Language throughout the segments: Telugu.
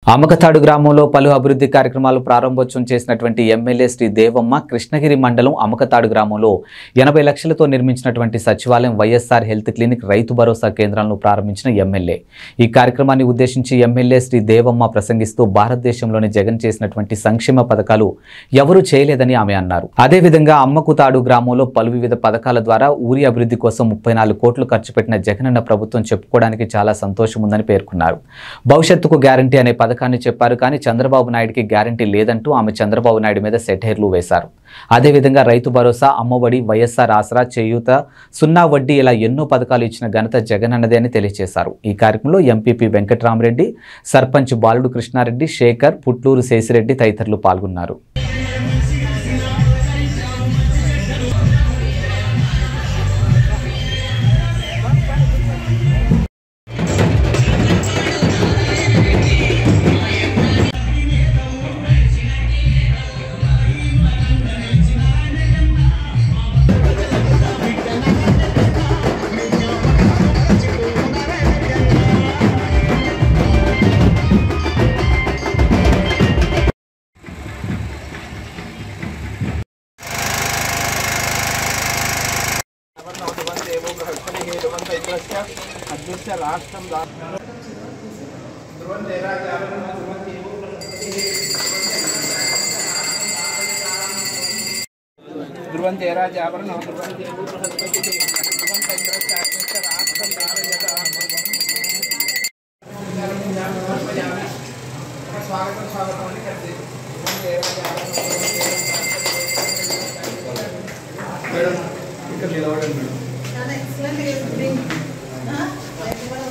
అమకతాడు గ్రామంలో పలు అభివృద్ధి కార్యక్రమాలు ప్రారంభోత్సవం చేసినటువంటి ఎమ్మెల్యే శ్రీ దేవమ్మ కృష్ణగిరి మండలం అమకతాడు గ్రామంలో ఎనభై లక్షలతో నిర్మించినటువంటి సచివాలయం వైఎస్ఆర్ హెల్త్ క్లినిక్ రైతు భరోసా కేంద్రాలను ప్రారంభించిన ఎమ్మెల్యే ఈ కార్యక్రమాన్ని ఉద్దేశించి ఎమ్మెల్యే శ్రీ దేవమ్మ ప్రసంగిస్తూ భారతదేశంలోని జగన్ చేసినటువంటి సంక్షేమ పథకాలు ఎవరూ చేయలేదని ఆమె అన్నారు అదేవిధంగా అమ్మకుతాడు గ్రామంలో పలు వివిధ పథకాల ద్వారా ఊరి అభివృద్ధి కోసం ముప్పై నాలుగు కోట్లు ఖర్చు పెట్టిన జగనన్న ప్రభుత్వం చెప్పుకోవడానికి చాలా సంతోషం ఉందని పేర్కొన్నారు భవిష్యత్తుకు గ్యారంటీ అనే పథకాన్ని చెప్పారు కానీ చంద్రబాబు నాయుడికి గ్యారంటీ లేదంటూ ఆమె చంద్రబాబు నాయుడు మీద సెటైర్లు వేశారు అదేవిధంగా రైతు భరోసా అమ్మఒడి వైఎస్ఆర్ ఆసరా చేయూత సున్నా వడ్డీ ఇలా ఎన్నో పథకాలు ఇచ్చిన ఘనత జగన్ అన్నదే అని తెలియజేశారు ఈ కార్యక్రమంలో ఎంపీపీ వెంకట్రామరెడ్డి సర్పంచ్ బాలుడు కృష్ణారెడ్డి శేఖర్ పుట్లూరు శేషిరెడ్డి తదితరులు పాల్గొన్నారు అధ్యక్ష రాష్ట్రం ధ్రువంతి రాజాభరణ ధ్రువంతి బృహస్పతి ధ్రువంత ఇంద్రస్య అధ్యక్ష రాష్ట్రం స్వాగతం స్వాగతం అని కర్తే ధ్రువంతి మేడం ఇక్కడ నిలబడండి మేడం చాలా ఎక్సలెంట్ చేస్తుంది ఎవరు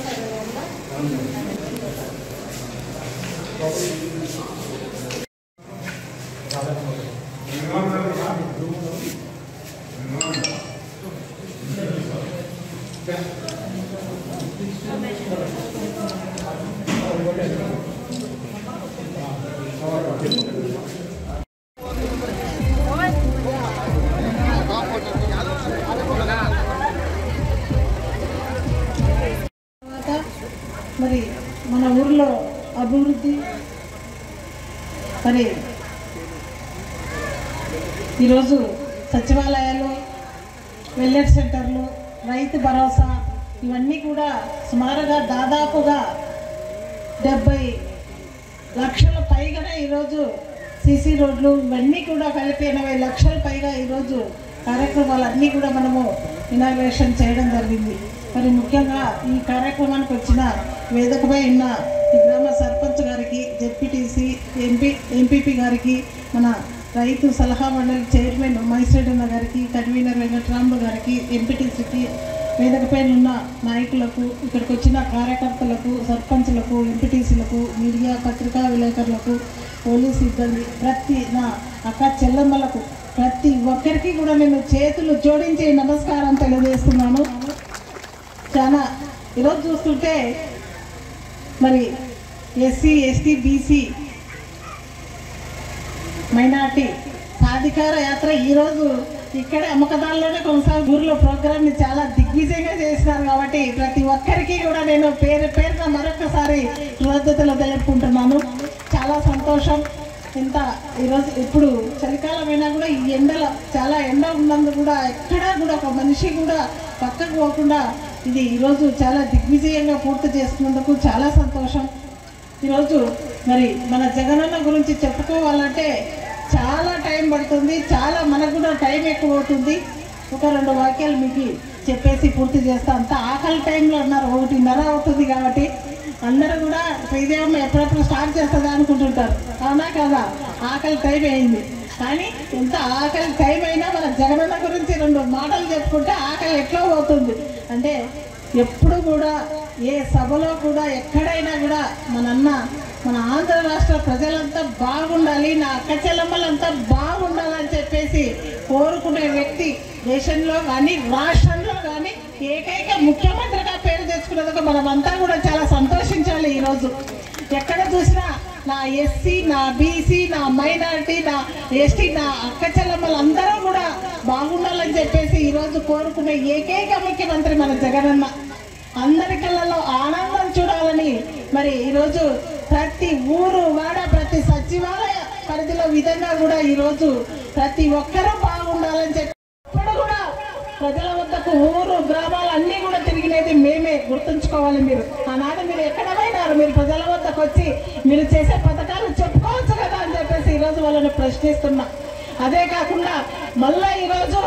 తర్వాత మరి మన ఊర్లో అభివృద్ధి మరి ఈరోజు సచివాలయాలు వెల్నెస్ సెంటర్లు రైతు భరోసా ఇవన్నీ కూడా సుమారుగా దాదాపుగా డెబ్బై లక్షల పైగానే ఈరోజు సీసీ రోడ్లు ఇవన్నీ కూడా కలిపి ఎనభై లక్షల పైగా ఈరోజు కార్యక్రమాలన్నీ కూడా మనము ఇనాగ్రేషన్ చేయడం జరిగింది మరి ముఖ్యంగా ఈ కార్యక్రమానికి వచ్చిన వేదికపై ఉన్న ఈ గ్రామ సర్పంచ్ గారికి జెడ్పీటీసీ ఎంపీ ఎంపీపీ గారికి మన రైతు సలహా మండలి చైర్మన్ మైశ్రెడ్డన్న గారికి కన్వీనర్ వెంకటరాములు గారికి ఎంపీటీసీకి వేదికపై ఉన్న నాయకులకు ఇక్కడికి వచ్చిన కార్యకర్తలకు సర్పంచ్లకు ఎంపీటీసీలకు మీడియా పత్రికా విలేకరులకు పోలీస్ సిబ్బంది ప్రతి నా అక్క చెల్లమ్మలకు ప్రతి ఒక్కరికి కూడా నేను చేతులు జోడించి నమస్కారం తెలియజేస్తున్నాను చాలా ఈరోజు చూస్తుంటే మరి ఎస్సీ ఎస్టీ బీసీ మైనార్టీ సాధికార యాత్ర ఈరోజు ఇక్కడే అమ్మకదాల్లోనే కొనసాగు ఊర్లో ప్రోగ్రామ్ని చాలా దిగ్విజయంగా చేసినారు కాబట్టి ప్రతి ఒక్కరికి కూడా నేను పేరు పేరున మరొకసారి కృతజ్ఞతలు తెలుపుకుంటున్నాను చాలా సంతోషం ఇంత ఈరోజు ఇప్పుడు చలికాలం అయినా కూడా ఈ ఎండల చాలా ఎండ ఉన్నందుకు కూడా ఎక్కడా కూడా ఒక మనిషి కూడా పక్కకు పోకుండా ఇది ఈరోజు చాలా దిగ్విజయంగా పూర్తి చేసుకున్నందుకు చాలా సంతోషం ఈరోజు మరి మన జగనన్న గురించి చెప్పుకోవాలంటే చాలా టైం పడుతుంది చాలా మనకు కూడా టైం ఎక్కువ అవుతుంది ఒక రెండు వాక్యాలు మీకు చెప్పేసి పూర్తి చేస్తా అంత ఆకలి టైంలో అన్నారు ఒకటిన్నర అవుతుంది కాబట్టి అందరూ కూడా శ్రీదేవమ్మ ఎప్పుడెప్పుడు స్టార్ట్ చేస్తుందా అనుకుంటుంటారు అవునా కదా ఆకలి టైం అయింది కానీ ఎంత ఆకలి టైం అయినా మన జగనన్న గురించి రెండు మాటలు చెప్పుకుంటే ఆకలి ఎట్లా పోతుంది అంటే ఎప్పుడు కూడా ఏ సభలో కూడా ఎక్కడైనా కూడా మన అన్న మన ఆంధ్ర రాష్ట్ర ప్రజలంతా బాగుండాలి నా అక్క చెల్లమ్మలంతా బాగుండాలని చెప్పేసి కోరుకునే వ్యక్తి దేశంలో కానీ రాష్ట్రంలో కానీ ఏకైక ముఖ్యమంత్రిగా పేరు తెచ్చుకున్నందుకు మనమంతా కూడా చాలా సంతోషించాలి ఈరోజు ఎక్కడ చూసినా నా ఎస్సీ నా బీసీ నా మైనారిటీ నా ఎస్టీ నా అక్క చెల్లమ్మలందరూ కూడా బాగుండాలని చెప్పేసి ఈరోజు కోరుకునే ఏకైక ముఖ్యమంత్రి మన జగనన్న అందరి కళ్ళలో ఆనందం చూడాలని మరి ఈరోజు ప్రతి ఊరు వాడ ప్రతి సచివాలయ పరిధిలో విధంగా కూడా ఈరోజు ప్రతి ఒక్కరూ బాగుండాలని చెప్పి ఇప్పుడు కూడా ప్రజల వద్దకు ఊరు గ్రామాలు అన్నీ కూడా తిరిగినది మేమే గుర్తుంచుకోవాలి మీరు ఆనాడు మీరు ఎక్కడ పోయినారు మీరు ప్రజల వద్దకు వచ్చి మీరు చేసే పథకాలు చెప్పుకోవచ్చు కదా అని చెప్పేసి ఈరోజు వాళ్ళని ప్రశ్నిస్తున్నా అదే కాకుండా మళ్ళా ఈరోజు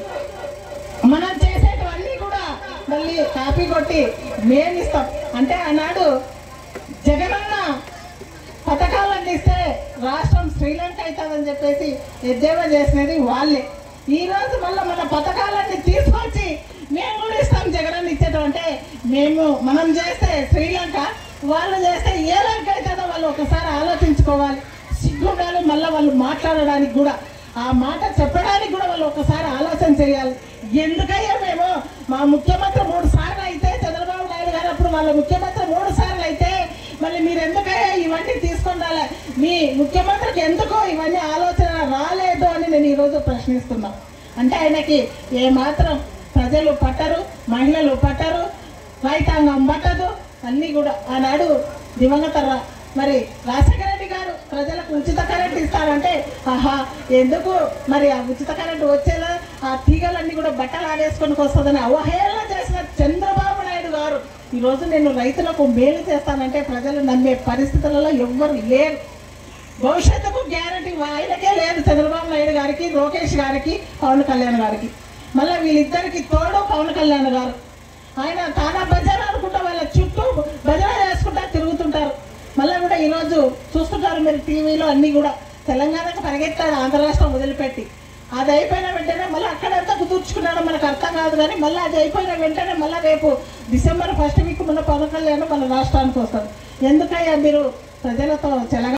మనం చేసేటివన్నీ కూడా మళ్ళీ కాపీ కొట్టి మేము ఇస్తాం అంటే ఆనాడు జగనన్న పథకాలు అందిస్తే రాష్ట్రం శ్రీలంక అవుతుందని చెప్పేసి ఎద్దేవా చేసినది వాళ్ళే ఈ రోజు మళ్ళీ మన పథకాలన్నీ తీసుకొచ్చి మేము కూడా ఇస్తాం జగనన్న ఇచ్చేటం అంటే మేము మనం చేస్తే శ్రీలంక వాళ్ళు చేస్తే ఏ లంక అవుతుందో వాళ్ళు ఒకసారి ఆలోచించుకోవాలి సిగ్గుండాలి మళ్ళీ వాళ్ళు మాట్లాడడానికి కూడా ఆ మాట చెప్పడానికి కూడా వాళ్ళు ఒకసారి ఆలోచన చేయాలి ఎందుకయ్యా మేము మా ముఖ్యమంత్రి మూడు సార్లు అయితే చంద్రబాబు నాయుడు గారు అప్పుడు వాళ్ళ ముఖ్యమంత్రి మూడు సార్లు అయితే మళ్ళీ మీరు ఎందుకయ్యా ఇవన్నీ తీసుకొని రాలే మీ ముఖ్యమంత్రికి ఎందుకు ఇవన్నీ ఆలోచన రాలేదు అని నేను ఈరోజు ప్రశ్నిస్తున్నా అంటే ఆయనకి ఏమాత్రం ప్రజలు పట్టరు మహిళలు పట్టరు రైతాంగం పట్టదు అన్నీ కూడా ఆనాడు దివంగత రా- మరి రాజశేఖర రెడ్డి గారు ప్రజలకు ఉచిత కరెంట్ ఇస్తారంటే ఆహా ఎందుకు మరి ఆ ఉచిత కరెంట్ వచ్చేలా ఆ తీగలన్నీ కూడా బట్టలు ఆడేసుకొని వస్తుందని అవహేళన చేసిన చంద్రబాబు నాయుడు గారు ఈరోజు నేను రైతులకు మేలు చేస్తానంటే ప్రజలు నమ్మే పరిస్థితులలో ఎవ్వరు లేరు భవిష్యత్తుకు గ్యారంటీ ఆయనకే లేదు చంద్రబాబు నాయుడు గారికి లోకేష్ గారికి పవన్ కళ్యాణ్ గారికి మళ్ళీ వీళ్ళిద్దరికి తోడు పవన్ కళ్యాణ్ గారు ఆయన తానా భజన అనుకుంటా వాళ్ళ చుట్టూ భజన చేసుకుంటా తిరుగుతుంటారు మళ్ళీ కూడా ఈరోజు చూస్తుంటారు మీరు టీవీలో అన్నీ కూడా తెలంగాణకు పరిగెత్తాడు ఆంధ్ర రాష్ట్రం వదిలిపెట్టి అది అయిపోయిన వెంటనే మళ్ళీ అక్కడంతా కుదుర్చుకున్నాడో మనకు అర్థం కాదు కానీ మళ్ళీ అది అయిపోయిన వెంటనే మళ్ళీ రేపు డిసెంబర్ ఫస్ట్ వీక్ మన పవన్ కళ్యాణ్ మన రాష్ట్రానికి వస్తారు ఎందుకయ్యా మీరు ప్రజలతో చెలగా